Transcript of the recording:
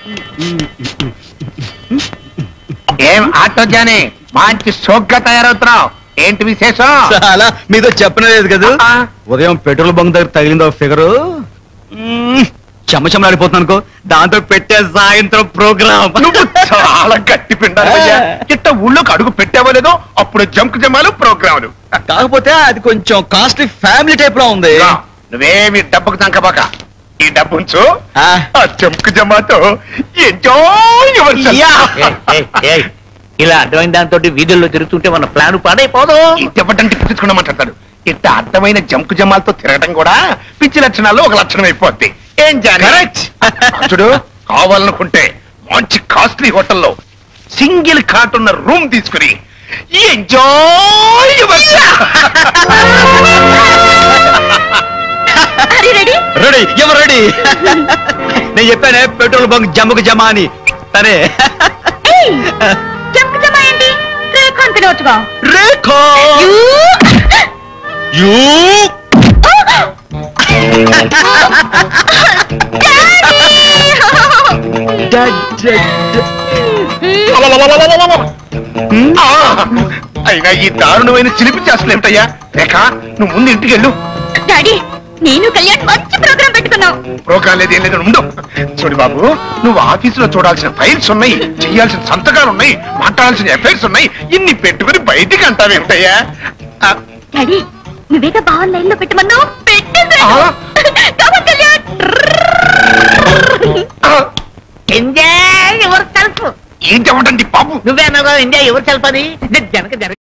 ఏం ఆటో జాని మంచి షోక్గా తయారవుతున్నావు ఏంటి విశేషం చాలా మీతో చెప్పలేదు కదా ఆ. ఉదయం పెట్రోల్ బంక్ దగ్గర తగిలిందో ఫిగరు చెమ్మచెమ్మలాడిపోతున్నాను అనుకో దాంతో పెట్టే సాయంత్రం ప్రోగ్రామ్ నువ్వు చాలా గట్టి పిండాలయ్యా ఇట్ట ఊళ్ళోకి అడుగు పెట్టావో లేదో అప్పుడు జంక్ జమాలు ప్రోగ్రాములు కాకపోతే అది కొంచెం కాస్ట్లీ ఫ్యామిలీ టైప్ లో ఉంది రా, నువ్వేమి డబ్బుకు తంకబాక ఈ డబ్బు ఉంచు ఆ. ఆ జంక్ జమాతో ఎంజాయ్ యా. ఇలా అర్థమైన దాంతో వీధుల్లో తిరుగుతుంటే మన ప్లాన్ పాడైపోదు ఇట్టపట్టంటే పిచ్చుకున్నా మాట్లాడతాడు ఇట్ట అర్థమైన జంకు జమాలతో తిరగడం కూడా పిచ్చి లక్షణాల్లో ఒక లక్షణం అయిపోద్ది ఏం జాని చూడు కావాలనుకుంటే మంచి కాస్ట్లీ హోటల్లో సింగిల్ కాట్ ఉన్న రూమ్ తీసుకుని ఎంజాయ్ రెడీ రెడీ ఎవరు రెడీ నేను చెప్పానే పెట్రోల్ బంక్ జమ్మకు జమా అని సరే జంక్ జమ ఏంటి రేఖ అనుకునేవచ్చుగా రేఖో యూ అయినా ఈ దారుణమైన చిలిపి చేష్టలు ఏమిటయ్యా రేఖ నువ్వు ముందు ఇంటికి వెళ్ళు డాడీ నేను కళ్యాణ్ మంచి ప్రోగ్రామ్ పెట్టుకున్నాం ప్రోగ్రాం లేదు ఏం లేదు ఉండు చూడు బాబు నువ్వు ఆఫీసులో చూడాల్సిన ఫైల్స్ ఉన్నాయి చేయాల్సిన సంతకాలు ఉన్నాయి మాట్లాడాల్సిన ఎఫైర్స్ ఉన్నాయి ఇన్ని పెట్టుకుని బయటికి అంటావేమిటయ్యా ఆ, డాడీ నువ్వేగా బాగా లైన్ లో పెట్టమన్నావు పెట్టేశాను ఆ? Come on, కళ్యాణ్ ఆ, ఎంజాయ్ ఎవరు సెల్ఫ్ ఏం చెప్పండి బాబు నువ్వే అన్నావు ఎంజాయ్ ఎవరు సెల్ఫ్ అని జనక జనక